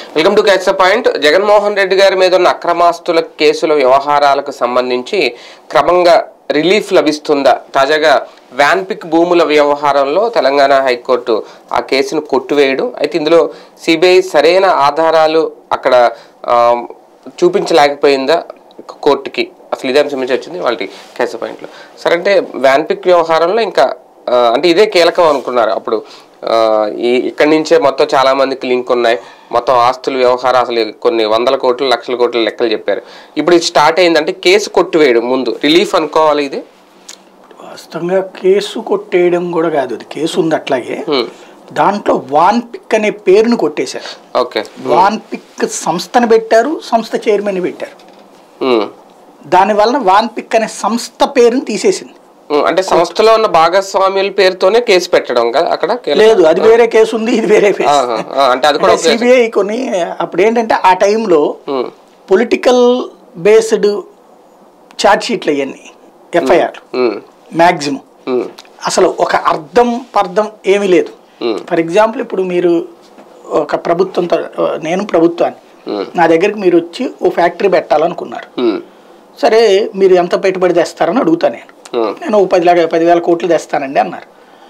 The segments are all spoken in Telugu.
Welcome to catch the point Jaganmohan Reddy గారి మీద ఉన్న అక్రమాస్తుల కేసుల వ్యవహారాలకు సంబంధించి క్రమంగా రిలీఫ్ లభిస్తుందా తాజాగా వ్యాన్ పిక్ భూముల వ్యవహారంలో తెలంగాణ హైకోర్టు ఆ కేసును కొట్టివేయడం అయితే ఇందులో సిబిఐ సరైన ఆధారాలు అక్కడ ఆ, చూపించలేకపోయిందా కోర్టుకి అసలు ఇదే అంశం నుంచి వచ్చింది వాళ్ళకి క్యాచ్ ద పాయింట్లో సరే అంటే వ్యాన్ పిక్ వ్యవహారంలో ఇంకా ఆ, అంటే ఇదే కీలకం అనుకున్నారు అప్పుడు ఆ, ఈ ఇక్కడి నుంచే మొత్తం చాలా మందికి లింక్ ఉన్నాయి మొత్తం ఆస్తుల వ్యవహారం అసలు కొన్ని వందల కోట్లు లక్షల కోట్ల లెక్కలు చెప్పారు ఇప్పుడు ఇది స్టార్ట్ అయిందంటే కేసు కొట్టివేయడం ముందు రిలీఫ్ అనుకోవాలి ఇది వాస్తవంగా కేసు కొట్టేయడం కూడా కాదు అది కేసు ఉంది అట్లాగే హ్మ్. దాంట్లో వాన్ పిక్ అనే పేరును కొట్టేశారు ఓకే వాన్ పిక్ సంస్థను పెట్టారు సంస్థ చైర్మన్ పెట్టారు హ్మ్. దానివలన వాన్ పిక్ అనే సంస్థ పేరుని తీసేసింది హ్మ్. అంటే సంస్థలో ఉన్న భాగస్వామ్యుల పేరుతోనే కేసు పెట్టడం కదా అక్కడ కీలకం. లేదు అది వేరే కేసు ఉంది ఇది వేరే కేసు ఆహా. ఆ, అంటే అది కూడా ఒక కేసు. సిబిఐ కొన్ని అప్పుడు ఏంటంటే ఆ టైంలో హ్మ్. పొలిటికల్ బేస్డ్ ఛార్జ్ షీట్లు అవన్నీ ఎఫ్ఐఆర్ హ్మ్. మ్యాక్సిమం హ్మ్. అసలు ఒక అర్థం పర్థం ఏమీ లేదు Hmm. ఫర్ ఎగ్జాంపుల్ ఇప్పుడు మీరు ఒక ప్రభుత్వంతో నేను ప్రభుత్వాన్ని Hmm. నా దగ్గరికి మీరు వచ్చి ఓ ఫ్యాక్టరీ పెట్టాలనుకున్నారు హ్మ్. సరే మీరు ఎంత పెట్టుబడి తెస్తారని అడుగుతా నేను హ్మ్. నేను ఒక పది లాగా పదివేల కోట్లు తెస్తానండి అన్నారు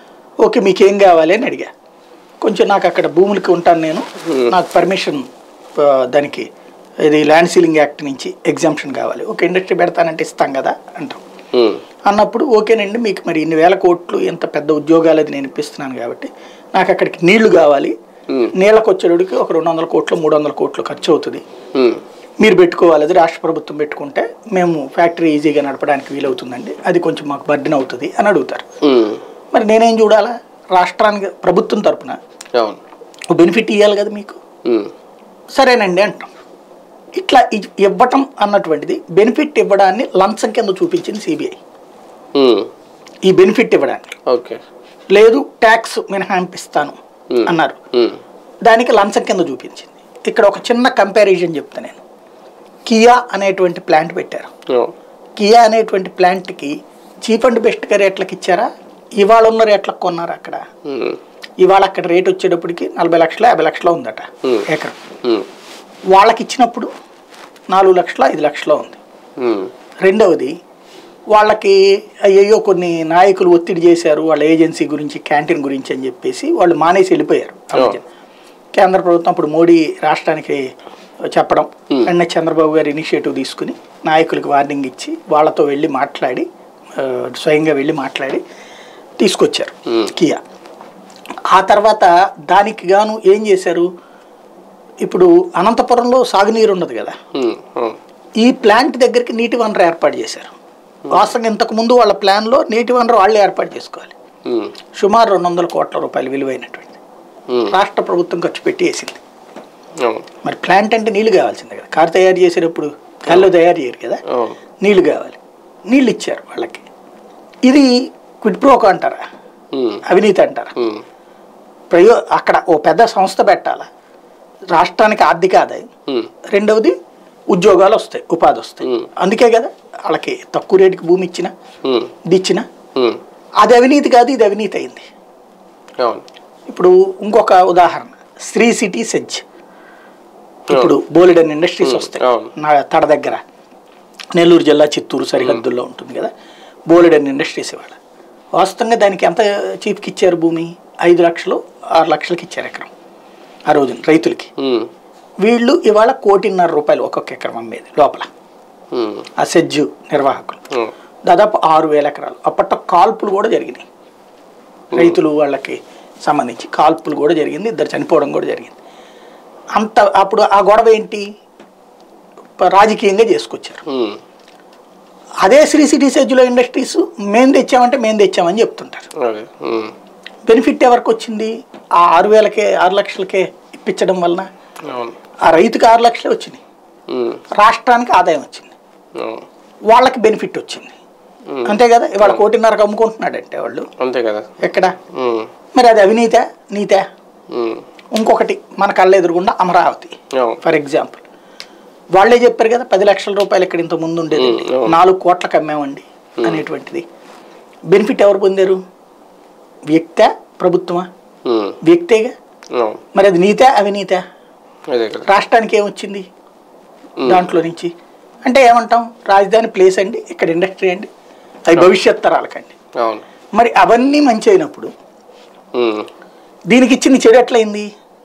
ఓకే మీకు ఏం కావాలి అని అడిగా కొంచెం నాకు అక్కడ భూములకి ఉంటాను నేను నాకు పర్మిషన్ దానికి ఇది ల్యాండ్ సీలింగ్ యాక్ట్ నుంచి ఎగ్జామ్షన్ కావాలి ఒక ఇండస్ట్రీ పెడతానంటే ఇస్తాం కదా అంటాం హ్మ్. అన్నప్పుడు ఓకేనండి మీకు మరి ఇన్ని వేల కోట్లు ఎంత పెద్ద ఉద్యోగాలు అది నేను ఇప్పిస్తున్నాను కాబట్టి నాకు అక్కడికి నీళ్లు కావాలి Hmm. నీళ్ళకి వచ్చేటికి ఒక రెండు వందల కోట్లు మూడు వందల కోట్లు ఖర్చు అవుతుంది హ్మ్. మీరు పెట్టుకోవాలి అది రాష్ట్ర ప్రభుత్వం పెట్టుకుంటే మేము ఫ్యాక్టరీ ఈజీగా నడపడానికి వీలవుతుందండి అది కొంచెం మాకు బర్డెన్ అవుతుంది అని అడుగుతారు హ్మ్. మరి నేనేం చూడాలా రాష్ట్రానికి ప్రభుత్వం తరపున అవును ఓ బెనిఫిట్ ఇవ్వాలి కదా మీకు హ్మ్. సరేనండి అంటాం ఇట్లా ఇ- ఇవ్వటం అన్నటువంటిది బెనిఫిట్ ఇవ్వడాన్ని లంచం కింద చూపించింది సిబిఐ హ్మ్. ఈ బెనిఫిట్ ఇవ్వడానికి ఓకే లేదు ట్యాక్స్ మినహాయింపిస్తాను Hmm. అన్నారు హ్మ్. దానికి లంచం కింద చూపించింది ఇక్కడ ఒక చిన్న కంపారిజన్ చెప్తా నేను కియా అనేటువంటి ప్లాంట్ పెట్టారు అవును. కియా అనేటువంటి ప్లాంట్కి చీప్ అండ్ బెస్ట్గా రేట్లకు ఇచ్చారా ఇవాళ ఉన్న రేట్లకు కొన్నారు అక్కడ హ్మ్. ఇవాళ అక్కడ రేట్ వచ్చేటప్పటికి నలభై లక్షల యాభై లక్షలు ఉందట Hmm. ఎకరం హ్మ్. వాళ్ళకి ఇచ్చినప్పుడు నాలుగు లక్షల ఐదు లక్షల ఉంది హ్మ్. రెండవది వాళ్ళకి అయ్యో కొన్ని నాయకులు ఒత్తిడి చేశారు వాళ్ళ ఏజెన్సీ గురించి క్యాంటీన్ గురించి అని చెప్పేసి వాళ్ళు మానేసి వెళ్ళిపోయారు ఆ మధ్యన. కేంద్ర ప్రభుత్వం అప్పుడు మోడీ రాష్ట్రానికి చెప్పడం వెంటనే చంద్రబాబు గారు ఇనిషియేటివ్ తీసుకుని నాయకులకు వార్నింగ్ ఇచ్చి వాళ్ళతో వెళ్ళి మాట్లాడి ఆ, స్వయంగా వెళ్ళి మాట్లాడి తీసుకొచ్చారు Hmm. కియా ఆ తర్వాత దానికి గాను ఏం చేశారు ఇప్పుడు అనంతపురంలో సాగునీరు ఉన్నది కదా హ్మ్. అవును. ఈ ప్లాంట్ దగ్గరికి నీటి వనరు ఏర్పాటు చేశారు వాస్తవంగా ఇంతకు ముందు వాళ్ళ ప్లాన్లో నీటి వనరు వాళ్ళే ఏర్పాటు చేసుకోవాలి హ్మ్. సుమారు రెండు వందల కోట్ల రూపాయలు విలువైనటువంటి హ్మ్. రాష్ట్ర ప్రభుత్వం ఖర్చు పెట్టి వేసింది అవును. మరి ప్లాంట్ అంటే నీళ్లు కావాల్సిందే కదా కారు తయారు చేసేటప్పుడు గాల్లో తయారు చేయరు కదా అవును. నీళ్లు కావాలి నీళ్ళు ఇచ్చారు వాళ్ళకి ఇది క్విడ్ ప్రోకో అంటారా హ్మ్. అవినీతి అంటారా హ్మ్. ప్రయో అక్కడ ఓ పెద్ద సంస్థ పెట్టాలా రాష్ట్రానికి ఆర్థిక ఆదాయం హ్మ్. రెండవది ఉద్యోగాలు వస్తాయి ఉపాధి వస్తాయి Hmm. అందుకే కదా వాళ్ళకి తక్కువ రేటుకి భూమి ఇచ్చిన హ్మ్. ఇది ఇచ్చిన హ్మ్. అది అవినీతి కాదు ఇది అవినీతి అయింది అవును. ఇప్పుడు ఇంకొక ఉదాహరణ శ్రీ సిటీ సెజ్ ఇప్పుడు బోలెడన్ ఇండస్ట్రీస్ వస్తాయి అవును. నా తడ దగ్గర నెల్లూరు జిల్లా చిత్తూరు సరిహద్దుల్లో ఉంటుంది కదా బోలెడన్ ఇండస్ట్రీస్ ఇవాళ వాస్తవంగా దానికి ఎంత చీప్కి ఇచ్చారు భూమి ఐదు లక్షలు ఆరు లక్షలకి ఇచ్చారు ఎకరం ఆ రోజున రైతులకి హ్మ్. వీళ్ళు ఇవాళ కోటిన్నర రూపాయలు ఒక్కొక్క ఎకరం అమ్మేది లోపల హ్మ్. ఆ సెజ్జు నిర్వాహకులు హ్మ్. దాదాపు ఆరు వేల ఎకరాలు అప్పట్లో కాల్పులు కూడా జరిగినాయి రైతులు వాళ్ళకి సంబంధించి కాల్పులు కూడా జరిగింది ఇద్దరు చనిపోవడం కూడా జరిగింది అంత అప్పుడు ఆ గొడవ ఏంటి ప- రాజకీయంగా చేసుకొచ్చారు హ్మ్. అదే శ్రీ సిటీ సెజ్లో ఇండస్ట్రీస్ మేము తెచ్చామంటే మేము తెచ్చామని చెప్తుంటారు అదే హ్మ్. బెనిఫిట్ ఎవరికి వచ్చింది ఆ ఆరు వేలకే ఆరు లక్షలకే ఇప్పించడం వలన అవును. ఆ రైతుకి ఆరు లక్షలే వచ్చినాయి హ్మ్. రాష్ట్రానికి ఆదాయం వచ్చింది అవును. వాళ్ళకి బెనిఫిట్ వచ్చింది Hmm. అంతే కదా ఇవాళ కోటిన్నరకు అమ్ముకుంటున్నాడంటే వాళ్ళు అంతే కదా ఎక్కడ హ్మ్. మరి అది అవినీత నీత హ్మ్. ఇంకొకటి మన కళ్ళ ఎదురుగుండా అమరావతి అవును. ఫర్ ఎగ్జాంపుల్ వాళ్ళే చెప్పారు కదా పది లక్షల రూపాయలు ఇక్కడ ఇంత ముందు ఉండేది Hmm, అవును. నాలుగు కోట్లకు అమ్మామండి అనేటువంటిది బెనిఫిట్ ఎవరు పొందారు వ్యక్త ప్రభుత్వమా హ్మ్. వ్యక్తేగా అవును. మరి అది నీత అవినీత అదే కదా రాష్ట్రానికి ఏమొచ్చింది దాంట్లో నుంచి అంటే ఏమంటాం రాజధాని ప్లేస్ అండి ఇక్కడ ఇండస్ట్రీ అండి అది భవిష్యత్ తరాలకండి అవును మరి అవన్నీ మంచి అయినప్పుడు ఉమ్. దీనికి ఇచ్చింది చెడు ఎట్లయింది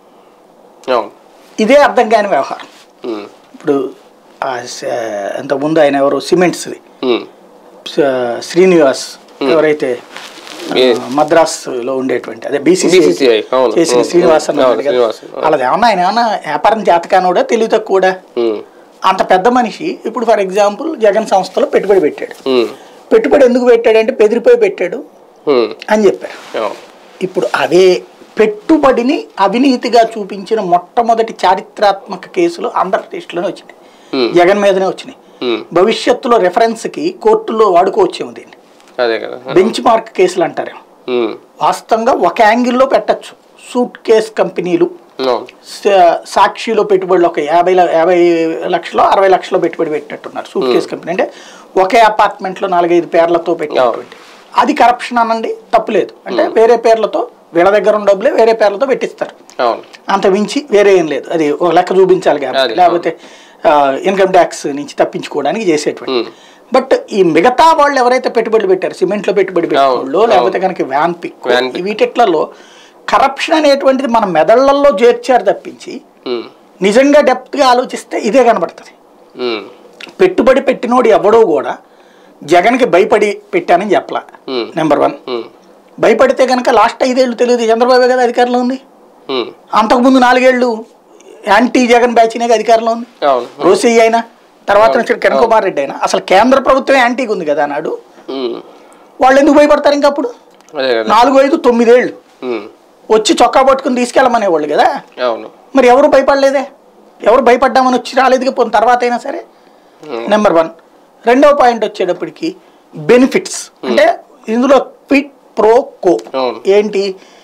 అవును ఇదే అర్థం కాని వ్యవహారం ఉమ్. ఇప్పుడు ఆ స- అంతకుముందు ఆయన ఎవరు సిమెంట్స్ది ఉమ్. స- శ్రీనివాస్ ఎవరైతే ఆ, ఏ- మద్రాసులో ఉండేటువంటి అదే BCCI, బీసీసీఐ అవును. చేసిన ఉమ్, శ్రీనివాస్ ఉమ్, అన్నాడు అవును, కదా శ్రీనివాస్, అవును. వాళ్ళది ఏమన్నా ఆయన ఏమన్నా వ్యాపారం చేతకానోడా తెలివి తక్కువడా ఉమ్. అంత పెద్ద మనిషి ఇప్పుడు ఫర్ ఎగ్జాంపుల్ జగన్ సంస్థలో పెట్టుబడి పెట్టాడు ఉమ్. పెట్టుబడి ఎందుకు పెట్టాడంటే బెదిరిపోయి పెట్టాడు ఉమ్. అని చెప్పారు అవును ఇప్పుడు అవే పెట్టుబడిని అవినీతిగా చూపించిన మొట్టమొదటి చారిత్రాత్మక కేసులు ఆంధ్రప్రదేశ్లోనే వచ్చినాయి Hmm. జగన్ మీదనే వచ్చినాయి ఉమ్. భవిష్యత్తులో రెఫరెన్స్కి కోర్టుల్లో వాడుకోవచ్చేమో దీన్ని అదే కదా బెంచ్ మార్క్ కేసులు అంటారేమో ఉమ్. వాస్తవంగా ఒక యాంగిల్లో పెట్టచ్చు సూట్ కేస్ కంపెనీలు అవును సా- సాక్షిలో పెట్టుబడులు ఒక యాభై ల- యాభై లక్షలు అరవై లక్షలు పెట్టుబడి పెట్టినట్టున్నారు సూట్ కేస్ కంపెనీ అంటే ఒకే అపార్ట్మెంట్లో నాలుగైదు పేర్లతో పెట్టినటువంటి అది కరప్షన్ అనండి తప్పులేదు అంటే వేరే పేర్లతో వీళ్ళ దగ్గర ఉన్న డబ్బులే వేరే పేర్లతో పెట్టిస్తారు అవును అంత మించి వేరే ఏం లేదు అది ఒక లెక్క చూపించాలి కాబట్టి అది, లేకపోతే ఇన్కమ్ ట్యాక్స్ నుంచి తప్పించుకోవడానికి చేసేటువంటి ఉమ్. బట్ ఈ మిగతా వాళ్ళు ఎవరైతే పెట్టుబడులు పెట్టారు సిమెంట్లో పెట్టుబడి పెట్టిన లేకపోతే కనుక వ్యాన్ పిక్ వ్యాన్ పిక్. వీటిట్లలో కరప్షన్ అనేటువంటిది మన మెదళ్లలో చేర్చారు తప్పించి ఉమ్. నిజంగా డెప్త్గా ఆలోచిస్తే ఇదే కనబడుతుంది ఉమ్. పెట్టుబడి పెట్టినోడు ఎవడో కూడా జగన్కి భయపడి పెట్టానని చెప్పలా ఉమ్. నెంబర్ వన్ ఉమ్. భయపడితే కనుక లాస్ట్ ఐదేళ్ళు తెలియదు చంద్రబాబు కదా అధికారంలో ఉంది ఉమ్. అంతకుముందు నాలుగేళ్ళు యాంటీ జగన్ బ్యాచ్నే అధికారంలో ఉంది అవును రోసీ అయినా తర్వాత వచ్చిన కిరణ్ కుమార్ రెడ్డి అయినా అసలు కేంద్ర ప్రభుత్వం యాంటీగా ఉంది కదా నాడు ఉమ్. వాళ్ళు ఎందుకు భయపడతారు ఇంకా అప్పుడు అదే కదా నాలుగు ఐదు తొమ్మిదేళ్ళు ఉమ్. వచ్చి చొక్కా పట్టుకుని తీసుకెళ్ళమనేవాళ్ళు కదా అవును మరి ఎవరు భయపడలేదే ఎవరు భయపడ్డామని వచ్చి రాలేదు పోయిన తర్వాత అయినా సరే ఉమ్. నెంబర్ వన్ రెండవ పాయింట్ వచ్చేటప్పటికి బెనిఫిట్స్ అంటే ఇందులో క్విట్ ప్రో కో అవును. ఏంటి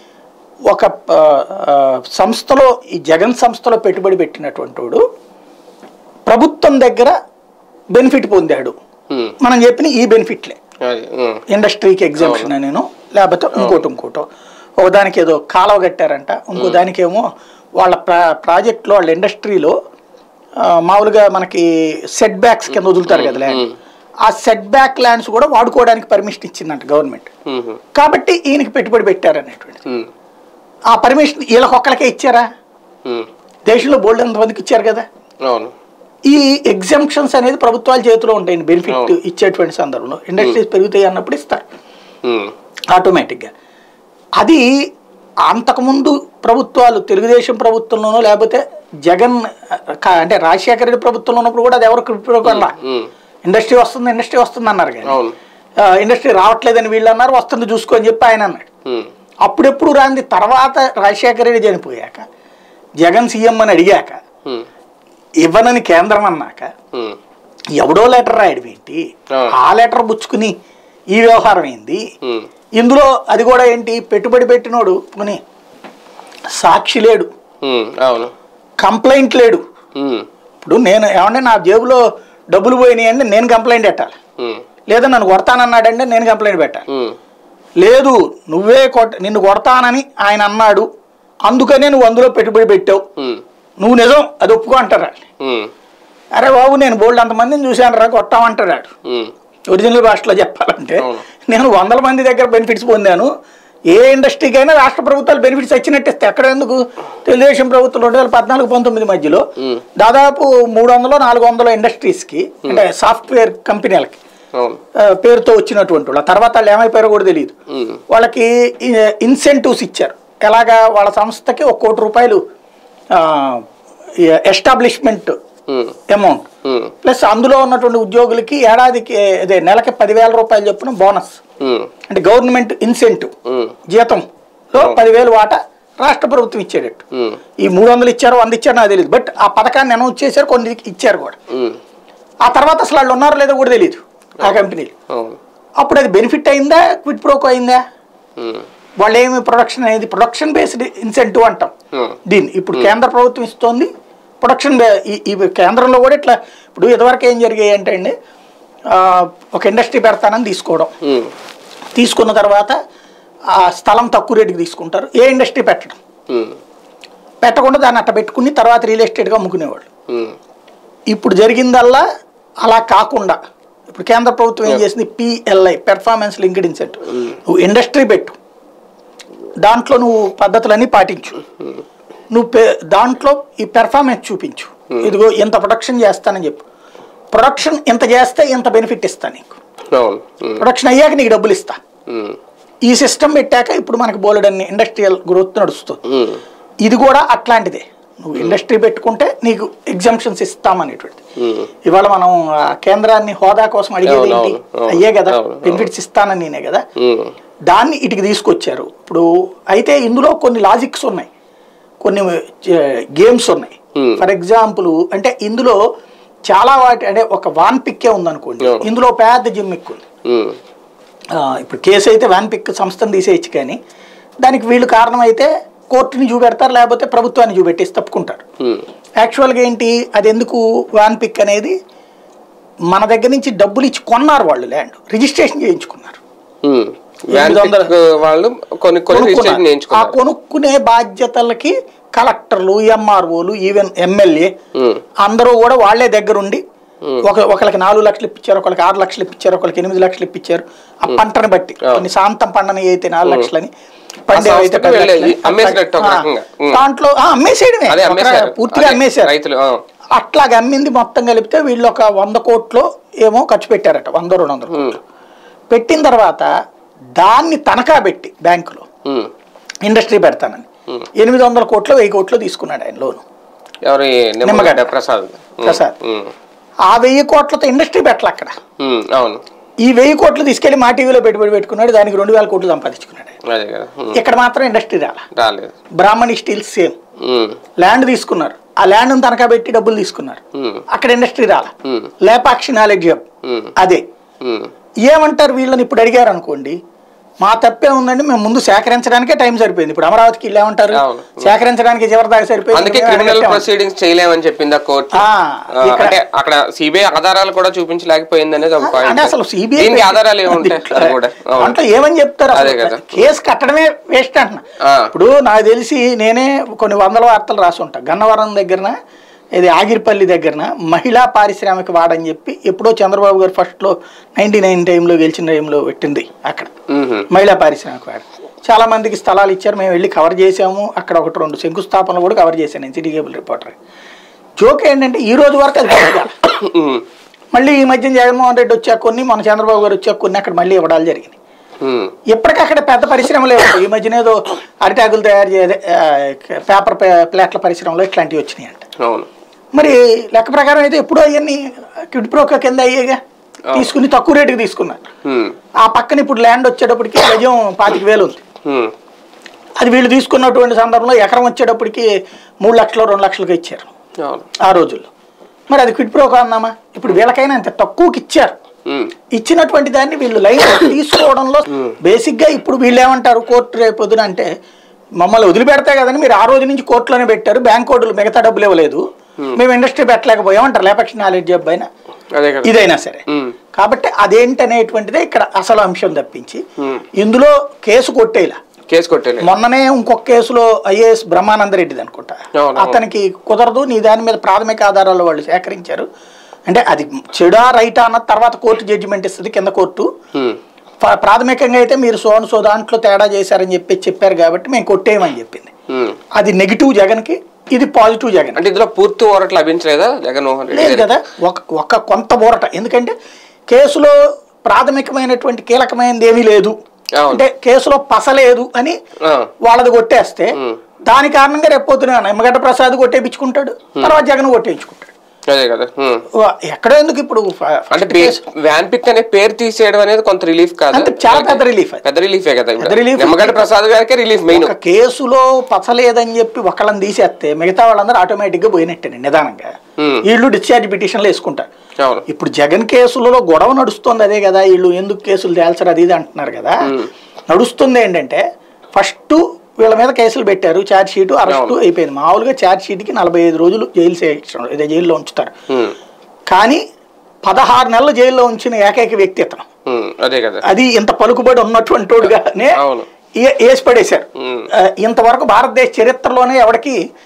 ఒక ఆ, ఆ, సంస్థలో ఈ జగన్ సంస్థలో పెట్టుబడి పెట్టినటువంటి వాడు ప్రభుత్వం దగ్గర బెనిఫిట్ పొందాడు ఉమ్. మనం చెప్పిన ఈ బెనిఫిట్లే అది ఉమ్. ఇండస్ట్రీకి ఎగ్జామ్షన్ నేను లేకపోతే ఇంకోటి ఇంకోటో ఒక దానికి ఏదో కాలువ కట్టారంట ఇంకో దానికేమో వాళ్ళ ప్రా ప్రాజెక్ట్లో వాళ్ళ ఇండస్ట్రీలో ఆ, మామూలుగా మనకి సెట్ బ్యాక్స్ కింద వదులుతారు కదా ల్యాండ్ ఆ సెట్ బ్యాక్ ల్యాండ్స్ కూడా వాడుకోవడానికి పర్మిషన్ ఇచ్చిందంట గవర్నమెంట్ ఉమ్. కాబట్టి ఈయనకి పెట్టుబడి పెట్టారనేటువంటిది ఉమ్. ఆ పర్మిషన్ వీళ్ళకొక్కరికే ఇచ్చారా ఉమ్. దేశంలో బోల్డ్ మందికి ఇచ్చారు కదా అవును ఈ ఎగ్జామ్షన్స్ అనేది ప్రభుత్వాల చేతిలో ఉంటాయండి బెనిఫిట్ అవును. ఇచ్చేటువంటి సందర్భంలో ఇండస్ట్రీస్ పెరుగుతాయి అన్నప్పుడు ఇస్తారు ఉమ్. ఆటోమేటిక్గా అది అంతకుముందు ప్రభుత్వాలు తెలుగుదేశం ప్రభుత్వంలోనో లేకపోతే జగన్ కా- అంటే రాజశేఖర రెడ్డి ప్రభుత్వంలో ఉన్నప్పుడు కూడా అది ఎవరు కృపణ ఉమ్. ఇండస్ట్రీ వస్తుంది ఇండస్ట్రీ వస్తుంది అన్నారు కానీ అవును ఆ, ఇండస్ట్రీ రావట్లేదని వీళ్ళు అన్నారు వస్తుంది చూసుకో అని చెప్పి ఆయన అన్నాడు ఉమ్. అప్పుడెప్పుడు రాంది తర్వాత రాజశేఖర రెడ్డి చనిపోయాక జగన్ సీఎం అని అడిగాక ఉమ్. ఇవ్వనని కేంద్రం అన్నాక ఉమ్. ఎవడో లెటర్ రాయడం ఏంటి ఆ. ఆ లెటర్ పుచ్చుకుని ఈ వ్యవహారం ఏంది ఉమ్. ఇందులో అది కూడా ఏంటి పెట్టుబడి పెట్టినోడు కొని సాక్షి లేడు ఉమ్. అవును కంప్లైంట్ లేడు ఉమ్. ఇప్పుడు నేను ఏమంటే నా జేబులో డబ్బులు పోయినాయి అంటే నేను కంప్లైంట్ పెట్టాలి ఉమ్. లేదా నన్ను కొడతానన్నాడంటే నేను కంప్లైంట్ పెట్టాలి ఉమ్. లేదు నువ్వే కొట్ట నిన్ను కొడతానని ఆయన అన్నాడు అందుకనే నువ్వు అందులో పెట్టుబడి పెట్టావు ఉమ్. నువ్వు నిజం అది ఒప్పుకో అంటారా ఉమ్. అరే బాబు నేను బోల్డ్ అంతమందిని చూశాను రా కొట్టామంటాడు ఉమ్. ఒరిజినల్ భాషలో చెప్పాలంటే అవును. నేను వందల మంది దగ్గర బెనిఫిట్స్ పొందాను ఏ ఇండస్ట్రీకైనా రాష్ట్ర ప్రభుత్వాలు బెనిఫిట్స్ వచ్చినట్టు ఇస్తే ఎక్కడ ఎందుకు తెలుగుదేశం ప్రభుత్వం రెండు వేల పద్నాలుగు పంతొమ్మిది మధ్యలో ఉమ్. దాదాపు మూడు వందలు నాలుగు వందల ఇండస్ట్రీస్కి అంటే సాఫ్ట్వేర్ కంపెనీలకి అవును ఆ, పేరుతో వచ్చినటువంటి వాళ్ళు ఆ తర్వాత వాళ్ళు ఏమైపోయారో కూడా తెలియదు ఉమ్. వాళ్ళకి ఇన్సెంటివ్స్ ఇచ్చారు ఎలాగా వాళ్ళ సంస్థకి ఒక కోటి రూపాయలు ఎస్టాబ్లిష్మెంట్ ఉమ్. అమౌంట్ ఉమ్. ప్లస్ అందులో ఉన్నటువంటి ఉద్యోగులకి ఏడాదికి అదే నెలకి పదివేల రూపాయలు చొప్పున బోనస్ ఉమ్. అంటే గవర్నమెంట్ ఇన్సెంటివ్ ఉమ్. జీతంలో పదివేలు వాటా రాష్ట్ర ప్రభుత్వం ఇచ్చేటట్టు ఉమ్. ఈ మూడు వందలు ఇచ్చారో వంద ఇచ్చారో నాకు తెలియదు బట్ ఆ పథకాన్ని అనౌన్స్ చేశారు కొన్ని ఇచ్చారు కూడా ఉమ్. ఆ తర్వాత అసలు వాళ్ళు ఉన్నారో లేదో కూడా తెలియదు ఆ కంపెనీలు అవును అప్పుడు అది బెనిఫిట్ అయిందా క్విట్ ప్రోకో అయిందా ఉమ్. వాళ్ళు ఏమి ప్రొడక్షన్ అనేది ప్రొడక్షన్ బేస్డ్ ఇన్సెంటివ్ అంటాం ఉమ్. దీన్ని ఇప్పుడు కేంద్ర ప్రభుత్వం ఇస్తోంది ప్రొడక్షన్ బే- ఈ ఈ కేంద్రంలో కూడా ఇట్లా ఇప్పుడు ఇదివరకు ఏం జరిగాయి అంటే అండి ఆ, ఒక ఇండస్ట్రీ పెడతానని తీసుకోవడం ఉమ్. తీసుకున్న తర్వాత ఆ స్థలం తక్కువ రేటుకి తీసుకుంటారు ఏ ఇండస్ట్రీ పెట్టడం ఉమ్. పెట్టకుండా దాన్ని అట్ట పెట్టుకుని తర్వాత రియల్ ఎస్టేట్గా అమ్ముకునేవాళ్ళు ఉమ్, ఇప్పుడు జరిగిందల్లా అలా కాకుండా ఇప్పుడు కేంద్ర ప్రభుత్వం ఏం చేసింది పిఎల్ఐ పెర్ఫార్మెన్స్ లింక్డ్ ఇన్సెంటివ్ నువ్వు ఇండస్ట్రీ పెట్టు దాంట్లో నువ్వు పద్ధతులన్నీ పాటించు నువ్వు పె- దాంట్లో ఈ పెర్ఫార్మెన్స్ చూపించు ఇదిగో ఇంత ప్రొడక్షన్ చేస్తానని చెప్పు ప్రొడక్షన్ ఇంత చేస్తే ఇంత బెనిఫిట్ ఇస్తా నీకు అవును ఉమ్, ప్రొడక్షన్ అయ్యాక నీకు డబ్బులు ఇస్తా ఉమ్, ఈ సిస్టమ్ పెట్టాక ఇప్పుడు మనకి బోలెడన్ని ఇండస్ట్రియల్ గ్రోత్ నడుస్తుంది ఉమ్, ఇది కూడా అట్లాంటిదే నువ్వు ఇండస్ట్రీ పెట్టుకుంటే నీకు ఎగ్జామ్షన్స్ ఇస్తామనేటువంటిది ఉమ్, ఇవాళ మనం ఆ కేంద్రాన్ని హోదా కోసం అడిగేది అవును, ఏంటి అవును, అవును, అయ్యే కదా అవును, అవును. బెనిఫిట్స్ ఇస్తానని నేనే కదా ఉమ్, దాన్ని ఇటుకి తీసుకొచ్చారు ఇప్పుడు అయితే ఇందులో కొన్ని లాజిక్స్ ఉన్నాయి కొన్ని గేమ్స్ ఉన్నాయి Hmm. ఫర్ ఎగ్జాంపుల్ అంటే ఇందులో చాలా వాటి అంటే ఒక వాన్ పిక్కే ఉందనుకోండి అవును. ఇందులో పెద్ద జిమ్మిక్ ఉంది ఉమ్, ఆ, ఇప్పుడు కేసు అయితే వాన్ పిక్ సంస్థను తీసేయచ్చు కానీ దానికి వీళ్ళు కారణం అయితే కోర్టుని చూపెడతారు లేకపోతే ప్రభుత్వాన్ని చూపెట్టేసి తప్పుకుంటారు ఉమ్, యాక్చువల్గా ఏంటి అది ఎందుకు వాన్ పిక్ అనేది మన దగ్గర నుంచి డబ్బులు ఇచ్చి కొన్నారు వాళ్ళు ల్యాండ్ రిజిస్ట్రేషన్ చేయించుకున్నారు ఉమ్. వ్యాన్ ఎనిమిది వందల- పిక్ వాళ్ళు కొన్ని కొన్ని కొనుక్కున్నారు. రిజిస్ట్రేషన్ ఆ చేయించుకున్నారు కొనుక్కునే బాధ్యతలకి కలెక్టర్లు ఎంఆర్ఓలు ఈవెన్ ఎమ్మెల్యే ఉమ్, అందరూ కూడా వాళ్ళే దగ్గరుండి ఒక ఒకరికి నాలుగు లక్షలు ఇప్పించారు ఒకరికి ఆరు లక్షలు ఇప్పించారు ఒకరికి ఎనిమిది లక్షలు ఇప్పించారు ఆ పంటని బట్టి కొన్ని శాంతం పండని అయితే నాలుగు లక్షలని పండే ఆ అయితే సంస్థకి పది వెళ్ళేది. లక్షలని. అమ్మేసినట్టు ఒక ఆ, రకంగా. ఉమ్. దాంట్లో ఆ, అమ్మేసేయడమే అదే ఒక అమ్మేశారు పూర్తిగా అదే, అమ్మేశారు రైతులు ఆ, అట్లాగ అమ్మింది మొత్తం కలిపితే వీళ్ళు ఒక వంద కోట్లు ఏమో ఖర్చు పెట్టారట వంద రెండు వందల కోట్లు పెట్టిన తర్వాత దాన్ని తనఖా పెట్టి బ్యాంకులో ఉమ్, ఇండస్ట్రీ పెడతానని ఎనిమిది వందల కోట్లు వెయ్యి కోట్లు తీసుకున్నాడు ఆయన లోను ఎవరి నిమ్మగడ్డ నిమ్మగడ్డ. ప్రసాద్ ఉమ్, ప్రసాద్. ఉమ్, ఆ వెయ్యి కోట్లతో ఇండస్ట్రీ పెట్టాలి అక్కడ ఉమ్, అవును ఈ వెయ్యి కోట్లు తీసుకెళ్లి మా టీవీలో పెట్టుబడి పెట్టుకున్నాడు దానికి రెండు వేల కోట్లు సంపాదించుకున్నాడు ఆయన. అదే కదా ఉమ్, ఇక్కడ మాత్రం ఇండస్ట్రీ రాలా రాలేదు బ్రాహ్మణి స్టీల్ సేమ్ ఉమ్, ల్యాండ్ తీసుకున్నారు ఆ ల్యాండ్ తనఖా పెట్టి డబ్బులు తీసుకున్నారు ఉమ్, అక్కడ ఇండస్ట్రీ రాలా ఉమ్, లేపాక్షి నాలెడ్జ్ హబ్ ఉమ్, అదే ఉమ్, ఏమంటారు వీళ్ళని ఇప్పుడు అడిగారు అనుకోండి మా తప్పే ఉందండి మేము ముందు సేకరించడానికే టైం సరిపోయింది ఇప్పుడు అమరావతికి ఇల్లు ఏమంటారు అవును. సేకరించడానికి చివరి దాకా సరిపోయింది అందుకే మేము క్రిమినల్ అడగట్టాం. ప్రొసీడింగ్స్ చేయలేమని చెప్పింది ఆ కోర్టు ఆ, ఆ, ఇక్కడ- అంటే అక్కడ సిబిఐ ఆధారాలు కూడా చూపించలేకపోయింది అనేది ఒక అంటే పాయింట్ అసలు సిబిఐ దీనికి ఆధారాలు ఏముంటాయి అది కూడా అవును. అంటే ఏమని చెప్తారు అదే అసలు కదా. కేసు కట్టడమే వేస్ట్ అంటున్నా ఆ. ఇప్పుడు నాకు తెలిసి నేనే కొన్ని వందల వార్తలు రాసి ఉంటా గన్నవరం దగ్గరన ఇది ఆగిరిపల్లి దగ్గరన మహిళా పారిశ్రామిక వాడని చెప్పి ఎప్పుడో చంద్రబాబు గారు ఫస్ట్లో నైన్టీ నైన్ టైంలో గెలిచిన టైంలో పెట్టింది అక్కడ మ్మ్. మహిళా పారిశ్రామిక వాడ చాలా మందికి స్థలాలు ఇచ్చారు మేము వెళ్ళి కవర్ చేసాము అక్కడ ఒకటి రెండు శంకుస్థాపనలు కూడా కవర్ చేశాను నేను సిటీ కేబుల్ రిపోర్టర్ జోక్ ఏంటంటే ఈ రోజు వరకు అది పూర్తి కాలే. మ్మ్. మళ్ళీ ఈ మధ్య జగన్మోహన్ రెడ్డి వచ్చాక కొన్ని మన చంద్రబాబు గారు వచ్చాక కొన్ని అక్కడ మళ్ళీ ఇవ్వడాలు జరిగింది మ్మ్. ఎప్పటికక్కడ పెద్ద పరిశ్రమలే ఉంటాయి ఈ మధ్యన ఏదో అరిటాకులు తయారు చేసే ఆ, పేపర్ పే- ప్లేట్ల పరిశ్రమలో ఇట్లాంటివి వచ్చినాయి అంట అవును మరి లెక్క ప్రకారం అయితే ఎప్పుడో అవన్నీ కిడ్ ప్రోక కింద అయ్యేగా తీసుకుని తక్కువ రేటుకి తీసుకున్నారు మ్మ్. ఆ పక్కన ఇప్పుడు ల్యాండ్ వచ్చేటప్పటికి గజం పాతిక వేలు ఉంది మ్మ్. అది వీళ్ళు తీసుకున్నటువంటి సందర్భంలో ఎకరం వచ్చేటప్పటికి మూడు లక్షలు రెండు లక్షలకు ఇచ్చారు అవును ఆ రోజుల్లో మరి అది క్విడ్ ప్రోకో అన్నామా ఇప్పుడు వీళ్ళకైనా అంత తక్కువకి ఇచ్చారు మ్మ్. ఇచ్చినటువంటి దాన్ని వీళ్ళు లైన్ తీసుకోవడంలో బేసిక్గా ఇప్పుడు వీళ్ళు ఏమంటారు కోర్టు రేపు పొద్దున అంటే మమ్మల్ని వదిలిపెడతాయి కదని మీరు ఆ రోజు నుంచి కోర్టులోనే పెట్టారు బ్యాంక్ కోర్టులు మిగతా డబ్బులు ఇవ్వలేదు మేము ఇండస్ట్రీ పెట్టలేకపోయామంటారు లేపక్ష నాలెడ్జ్ అయినా అదే కదా ఇదైనా సరే మ్మ్. కాబట్టి అదేంటనేటువంటిదే ఇక్కడ అసలు అంశం తప్పించి మ్మ్. ఇందులో కేసు కొట్టేలా కేసు కొట్టేలే మొన్ననే ఇంకొక కేసులో ఐఏఎస్ బ్రహ్మానంద రెడ్డిది అనుకుంటా అవును. అతనికి కుదరదు నీ దాని మీద ప్రాథమిక ఆధారాలు వాళ్ళు సేకరించారు అంటే అది చెడా రైటా అన్న తర్వాత కోర్టు జడ్జిమెంట్ ఇస్తుంది కింద కోర్టు మ్మ్. ప్రా- ప్రాథమికంగా అయితే మీరు సోన్ సో దాంట్లో తేడా చేశారని చెప్పి చెప్పారు కాబట్టి మేము కొట్టేయమని చెప్పింది మ్మ్. అది నెగిటివ్ జగన్కి ఇది పాజిటివ్ జగన్ అంటే ఇందులో పూర్తి ఊరట లభించలేదా జగన్మోహన్ రెడ్డి లేదు గారికి? కదా ఒక ఒక కొంత బోరట ఎందుకంటే కేసులో ప్రాథమికమైనటువంటి కీలకమైనది ఏమీ లేదు అవును. అంటే కేసులో పసలేదు అని ఆ. వాళ్ళది కొట్టేస్తే దాని కారణంగా రేపు పొద్దున నిమ్మగడ్డ ప్రసాద్ కొట్టేపించుకుంటాడు తర్వాత జగన్ కొట్టేయించుకుంటాడు అదే కదా మ్మ్. వా- ఎక్కడో ఎందుకు ఇప్పుడు ఫ- అంటే ఫస్ట్ కేసు వ్యాన్ పిక్ అనే పేరు తీసేయడం అనేది కొంత రిలీఫ్ కాదు అంతే, చాలా పెద్ద రిలీఫ్ అది పెద్ద రిలీఫే కదా పెద్ద relief. నిమ్మగడ్డ ప్రసాద్ గారికి రిలీఫ్ మెయిన్ ఒక కేసులో పసలేదని చెప్పి ఒకళ్ళని తీసేస్తే మిగతా వాళ్ళందరూ ఆటోమేటిక్ గా పోయినట్టే నిదానంగా Hmm. వీళ్ళు డిశ్చార్జ్ పిటిషన్లు వేసుకుంటారు అవును ఇప్పుడు జగన్ కేసులలో గొడవ నడుస్తుంది అదే కదా వీళ్ళు ఎందుకు కేసులు తేల్చరు అది ఇది అంటున్నారు కదా నడుస్తుంది ఏంటంటే ఫస్ట్ వీళ్ళ మీద కేసులు పెట్టారు ఛార్జ్ షీట్ అరెస్టు అయిపోయింది మామూలుగా ఛార్జ్ షీట్కి నలభై ఐదు రోజులు జైలు శిక్ష ఇదే జైల్లో ఉంచుతారు మ్మ్. కానీ పదహారు నెలలు జైల్లో ఉంచిన ఏకైక వ్యక్తి ఇతను మ్మ్. అదే కదా అది ఇంత పలుకుబడి ఉన్నటువంటి వాడుగానే అవును ఏ- వేసి పడేశారు మ్మ్. ఆ, ఇంతవరకు భారతదేశ చరిత్రలోనే ఎవరికి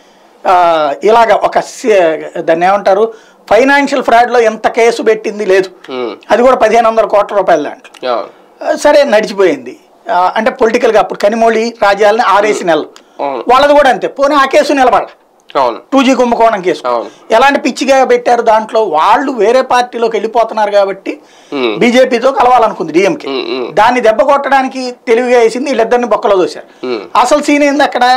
ఆ, ఇలాగ ఒక సి- దాన్ని ఏమంటారు ఫైనాన్షియల్ ఫ్రాడ్లో ఎంత కేసు పెట్టింది లేదు ఉమ్, అది కూడా పదిహేను వందల కోట్ల రూపాయల దాంట్లో అవును ఆ, సరే నడిచిపోయింది ఆ, అంటే పొలిటికల్గా అప్పుడు కనిమొళి రాజ్యాలని ఆరేసి నెలలు అవును. వాళ్ళది కూడా అంతే పోనీ ఆ కేసు నిలబడ అవును టూ జీ కుంభకోణం కేసు అవును. ఎలాంటి పిచ్చిగా పెట్టారు దాంట్లో వాళ్ళు వేరే పార్టీలోకి వెళ్ళిపోతున్నారు కాబట్టి ఉమ్, బీజేపీతో కలవాలనుకుంది డిఎంకే ఉమ్, ఉమ్, దాన్ని దెబ్బ కొట్టడానికి తెలివిగా వేసింది వీళ్ళిద్దరిని బొక్కలో దోశారు ఉమ్, అసలు సీన్ ఏంది అక్కడ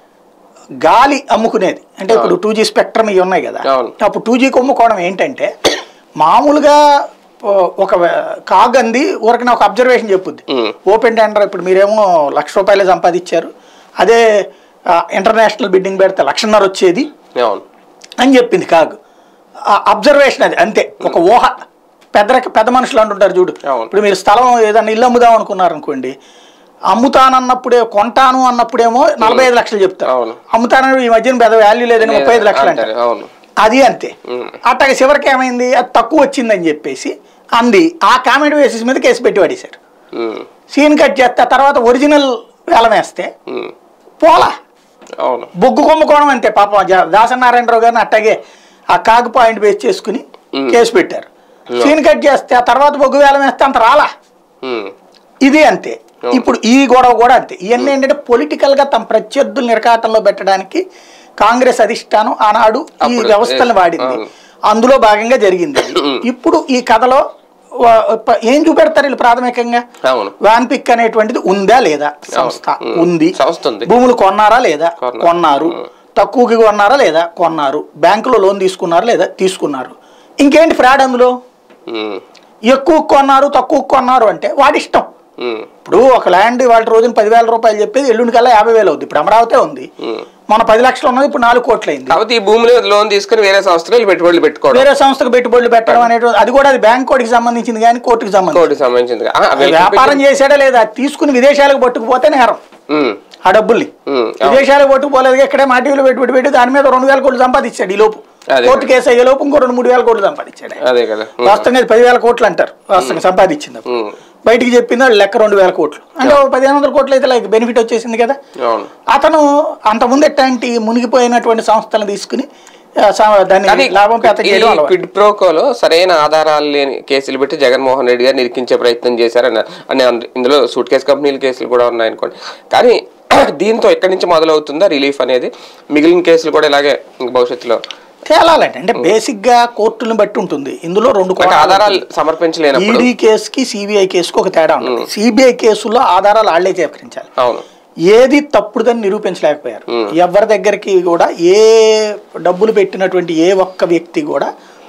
గాలి అమ్ముకునేది అంటే ఇప్పుడు టూ జీ స్పెక్ట్రమ్ ఇవి ఉన్నాయి కదా అవును. అప్పుడు టూ జీ కుంభకోణం ఏంటంటే మామూలుగా ఓ, ఒక వే- కాగంది ఊరికనే ఒక అబ్జర్వేషన్ చెప్పుద్ది ఉమ్, ఓపెన్ టెండర్ ఇప్పుడు మీరేమో లక్ష రూపాయలే సంపాదించారు అదే ఆ, ఇంటర్నేషనల్ బిడ్డింగ్ పెడితే లక్షన్నర వచ్చేది అవును అని చెప్పింది కాగు ఆ అబ్జర్వేషన్ అది అంతే ఒక ఊహ పెద్ద రక- పెద్ద మనుషులు అంటుంటారు చూడు అవును. ఇప్పుడు మీరు స్థలం ఏదైనా ఇల్లు అమ్ముదాం అనుకున్నారు అనుకోండి అమ్ముతానన్నప్పుడే కొంటాను అన్నప్పుడేమో నలభై ఐదు లక్షలు చెప్తారు అవును. అమ్ముతానని ఈ మధ్యన పెద్ద వాల్యూ లేదని ముప్పై ఐదు లక్షలు అంటారు అంటారు, అవును అది అంతే ఉమ్, అట్టగా చివరికి ఏమైంది అది తక్కువ వచ్చిందని చెప్పేసి అంది ఆ కామెంట్ బేసిస్ మీద కేసు పెట్టి పడేశారు ఉమ్, సీన్ కట్ చేస్తే ఆ తర్వాత ఒరిజినల్ వేలం వేస్తే ఉమ్, పోలా అవును బొగ్గు కుంభకోణం అంతే పాపం జ- దాసనారాయణరావు గారిని అట్టాగే ఆ కాగు పాయింట్ బేస్ చేసుకుని మ్. కేసు పెట్టారు Yeah. సీన్ కట్ చేస్తే ఆ తర్వాత బొగ్గు వేలం వేస్తే అంత రాలా ఉమ్, ఇది అంతే Yeah. ఇప్పుడు ఈ గొడవ కూడా అంతే ఇవన్నీ ఏంటంటే పొలిటికల్ గా తమ ప్రత్యర్థులు నిరకాటంలో పెట్టడానికి కాంగ్రెస్ అధిష్టానం ఆనాడు ఈ అప్పుడు, వ్యవస్థలను yes, వాడింది అవును. అందులో భాగంగా జరిగింది అది. ఇప్పుడు ఈ కథలో వా- ప- ఏం చూపెడతారు వీళ్ళు ప్రాథమికంగా అవును వ్యాన్ పిక్ అనేటువంటిది ఉందా లేదా సంస్థ ఉమ్. ఉంది సంస్థ ఉంది. భూములు కొన్నారా లేదా కొన్నారు. కొన్నారు ఉమ్. తక్కువకి కొన్నారా లేదా కొన్నారు బ్యాంకులో లోన్ తీసుకున్నారా లేదా తీసుకున్నారు ఇంకేంటి ఫ్రాడ్ అందులో ఉమ్, ఎక్కువ కొన్నారు తక్కువ కొన్నారు అంటే వాడి ఇష్టం ఉమ్, ఇప్పుడు ఒక ల్యాండ్ వాళ్ళ రోజున పదివేల రూపాయలు చెప్పేది ఎల్లుండి కల్లా యాభై వేలు అవుద్ది ఇప్పుడు అమరావతి ఉంది ఉమ్. మన పది లక్షలు ఉన్నది ఇప్పుడు నాలుగు కోట్లు అయింది కాబట్టి ఈ భూమిని లోన్ తీసుకుని వేరే సంస్థలు వీళ్ళు పెట్టుబడులు పెట్టుకోవడం వేరే సంస్థకు పెట్టుబడులు పెట్టడం అనేది అది కూడా అది బ్యాంక్ కోటికి సంబంధించింది కానీ కోర్టుకి సంబంధించింది కోటికి సంబంధించింది ఆ, అది వీళ్ళకి వ్యాపారం చేసాడా లేదా అది తీసుకుని విదేశాలకు పట్టుకుపోతే నేరం ఉమ్, ఆ డబ్బుల్ని ఉమ్, అవును. విదేశాలకు పట్టుకుపోలేదు ఇక్కడే మాటీలు పెట్టుబడి పెట్టి దాని మీద రెండు వేల కోట్లు సంపాదించాడు ఈ లోపు అదే. కోర్టు కేసు అయ్యే లోపు ఇంకో రెండు మూడు వేల కోట్లు సంపాదించాడు ఆయన. అదే కదా ఉమ్, వాస్తవంగా ఇది పదివేల కోట్లు అంటారు వాస్తవంగా సంపాదించింది అప్పుడు. ఉమ్, బయటికి చెప్పింది వాళ్ళు లెక్క రెండు వేల కోట్లు అంటే ఒక పదిహేను వందల కోట్లు అయితే లైక్ బెనిఫిట్ వచ్చేసింది కదా అవును అతను అంతకుముందు ఎట్లాంటి మునిగిపోయినటువంటి సంస్థలను తీసుకుని ఆ, సా- కానీ దాన్ని లాభం పేత ఈ చేయడం అలవాటు. క్విడ్ ప్రోకోలో సరైన ఆధారాలు లేని కేసులు పెట్టి జగన్మోహన్ రెడ్డి గారు నిరికించే ప్రయత్నం చేశారని అని అంద- ఇందులో సూట్ కేసు కంపెనీల కేసులు కూడా ఉన్నాయనుకోండి కానీ దీంతో ఎక్కడి నుంచి మొదలవుతుందా రిలీఫ్ అనేది మిగిలిన కేసులు కూడా ఇలాగే ఇంక భవిష్యత్తులో తేలాలండి అంటే బేసిక్ గా కోర్టులను బట్టి ఉంటుంది ఇందులో రెండు అంటే కోణాలు ఆధారాలు సమర్పించలేనప్పుడు ఈడీ కేసుకి సిబిఐ కేసుకి ఒక తేడా ఉంటుంది సిబిఐ కేసుల్లో ఆధారాలు ఆళ్లే చేకరించాలి అవును ఏది తప్పుడుదని నిరూపించలేకపోయారు మ్మ్. ఎవరి దగ్గరికి కూడా ఏ డబ్బులు పెట్టినటువంటి ఏ ఒక్క వ్యక్తి కూడా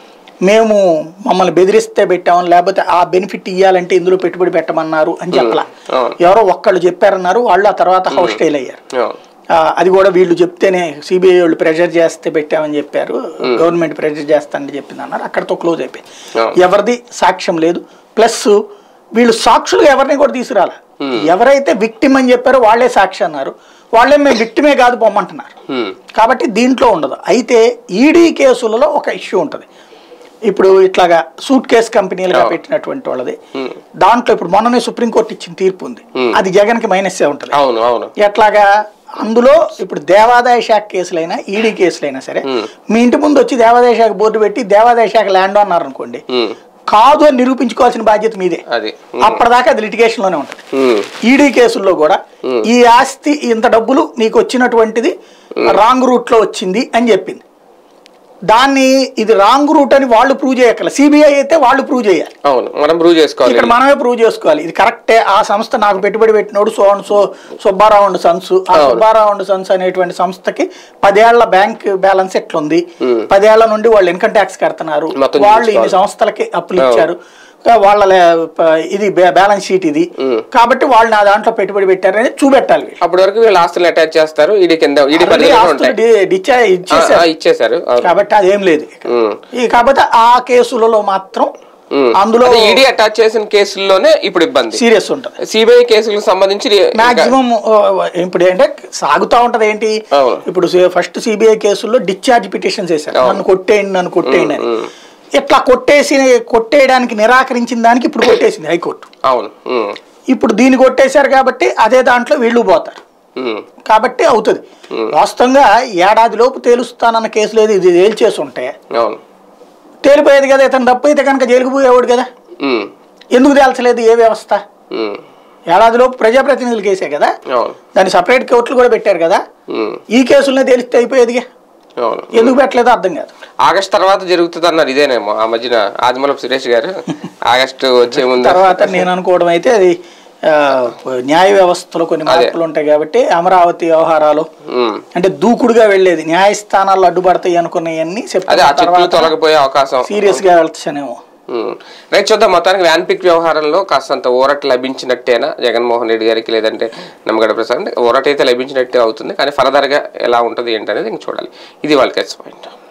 మేము మమ్మల్ని బెదిరిస్తే పెట్టామని లేకపోతే ఆ బెనిఫిట్ ఇవ్వాలంటే ఇందులో పెట్టుబడి పెట్టమన్నారు అని చెప్పలా అవును. ఎవరో ఒక్కళ్ళు చెప్పారన్నారు వాళ్ళు ఆ తర్వాత హౌస్ స్టైల్ అయ్యారు అవును ఆ, అది కూడా వీళ్ళు చెప్తేనే సిబిఐ వాళ్ళు ప్రెషర్ చేస్తే పెట్టామని చెప్పారు గవర్నమెంట్ ప్రెషర్ చేస్తానని చెప్పింది అన్నారు అక్కడతో క్లోజ్ అయిపోయింది అవును. ఎవరిది సాక్ష్యం లేదు ప్లస్ వీళ్ళు సాక్షులు ఎవరిని కూడా తీసుకురాల ఎవరైతే విక్టిమ్ అని చెప్పారో వాళ్ళే సాక్షి అన్నారు వాళ్ళే మేము విక్టిమే కాదు పొమ్మంటున్నారు ఉమ్, కాబట్టి దీంట్లో ఉండదు అయితే ఈడీ కేసులలో ఒక ఇష్యూ ఉంటుంది ఇప్పుడు ఇట్లాగా సూట్ కేస్ కంపెనీలుగా అవును. పెట్టినటువంటి వాళ్ళది ఉమ్, దాంట్లో ఇప్పుడు మొన్ననే సుప్రీంకోర్టు ఇచ్చిన తీర్పు ఉంది Hmm. అది జగన్కి మైనస్సే ఉంటుంది అవును అవును ఎట్లాగా అందులో ఇప్పుడు దేవాదాయ శాఖ కేసులైనా ఈడీ కేసులైనా సరే Hmm. మీ ఇంటి ముందు వచ్చి దేవాదాయ శాఖ బోర్డు పెట్టి దేవాదాయ శాఖ ల్యాండ్ అన్నారు అనుకోండి ఉమ్, కాదు అని నిరూపించుకోవాల్సిన బాధ్యత మీదే అది అప్పటిదాకా అది litigation లోనే ఉంటుంది ఉమ్, ఈడీ కేసుల్లో కూడా Hmm. ఈ ఆస్తి ఇంత డబ్బులు నీకు వచ్చినటువంటిది రాంగ్ రూట్ లో వచ్చింది అని చెప్పింది దాన్ని ఇది రాంగ్ రూట్ అని వాళ్ళు ప్రూవ్ చేయక్కల సిబిఐ అయితే వాళ్ళు ప్రూవ్ చేయాలి అవును మనం ప్రూవ్ చేసుకోవాలి ఇక్కడ మనమే ప్రూవ్ చేసుకోవాలి ఇది కరెక్టే ఆ సంస్థ నాకు పెట్టుబడి పెట్టినోడు so and so Subbarao and sons ఆ అవును. సుబ్బారావు అండ్ సన్స్ అనేటువంటి సంస్థకి పదేళ్ల బ్యాంక్ బ్యాలెన్స్ ఎట్లుంది Hmm. పదేళ్ల నుండి వాళ్ళు ఇన్కమ్ ట్యాక్స్ కడుతున్నారు మొత్తం వాళ్ళు ఇన్ని చూసుకోవాలి. సంస్థలకి అప్పులు అవును. ఇచ్చారు వాళ్ళ లే- ప- ఇది బ్యాలెన్స్ షీట్ ఇది Hmm. కాబట్టి వాళ్ళు నా దాంట్లో పెట్టుబడి పెట్టారని చూపెట్టాలి వీళ్ళు. అప్పటి వరకు వీళ్ళు ఆస్తులు అటాచ్ చేస్తారు ఇది కింద ఇది Already పరిధిలో ఆస్తులు ఉంటాయి డి- డిచ్చా- ఆ, ఇచ్చేసారు ఆ, ఇచ్చేశారు అవును. కాబట్టి అదేం లేదు ఇక. ఉమ్, ఈ కాకపోతే ఆ కేసులలో మాత్రం ఉమ్. అందులో అదే ఈడీ అటాచ్ చేసిన కేసుల్లోనే ఇప్పుడు ఇబ్బంది సీరియస్ ఉంటుంది సిబిఐ కేసులకు సంబంధించి ఇంకా- మాక్సిమం ఇప్పుడు ఏంటంటే సాగుతా ఉంటది ఏంటి అవును. ఇప్పుడు ఫస్ట్ సిబిఐ కేసుల్లో డిశ్చార్జ్ పిటిషన్స్ వేశారు అవును. నన్ను కొట్టేయండి నన్ను కొట్టేయండి అని ఉమ్. ఇట్లా కొట్టేసి కొట్టేయడానికి నిరాకరించిన దానికి ఇప్పుడు కొట్టేసింది హైకోర్టు అవును ఉమ్, ఇప్పుడు దీన్ని కొట్టేశారు కాబట్టి అదే దాంట్లో వీళ్ళు పోతారు ఉమ్, కాబట్టి అవుతుంది వాస్తవంగా ఏడాది లోపు తేలుస్తానన్న కేసు లేదు ఇది తేల్చేసి ఉంటే అవును తేలిపోయేది కదా ఇతను తప్పు అయితే కనుక జైలుకు పోయేవాడు కదా ఉమ్, ఎందుకు తేల్చలేదు ఏ వ్యవస్థ ఉమ్, ఏడాది లోపు ప్రజాప్రతినిధుల కేసే కదా అవును దాన్ని సపరేట్ కోర్టులు కూడా పెట్టారు కదా ఉమ్, ఈ కేసులనే తేలిస్తే అయిపోయేదిగా అవును ఎందుకు పెట్టలేదో అర్థం కాదు ఆగస్ట్ తర్వాత జరుగుతుంది అన్నారు ఇదేనేమో ఆ మధ్యన ఆదిమూలపు సురేష్ గారు ఆగస్టు వచ్చే ముందు తర్వాత నేను అనుకోవడం అయితే అది ఆ, న్యాయ వ్యవస్థలో కొన్ని మార్పులు ఉంటాయి కాబట్టి అమరావతి వ్యవహారాలు ఉమ్, అంటే దూకుడుగా వెళ్ళేది న్యాయస్థానాలు అడ్డుపడతాయి అనుకున్నవన్నీ అదే ఆ సెప్టెంబర్ చెట్లు తర్వాత తొలగిపోయే అవకాశం సీరియస్ గా వెళ్తానేమో ఉమ్. రైట్ చూద్దాం మొత్తానికి వ్యాన్ పిక్ వ్యవహారంలో కాస్తంత ఊరట లభించినట్టేనా జగన్మోహన్ రెడ్డి గారికి లేదంటే నమ్మగడ ప్రసాద్ అంటే ఊరట అయితే లభించినట్టే అవుతుంది కానీ ఫర్దర్గా ఎలా ఉంటుంది ఏంటనేది ఇంక చూడాలి ఇది వాళ్ళకి పాయింట్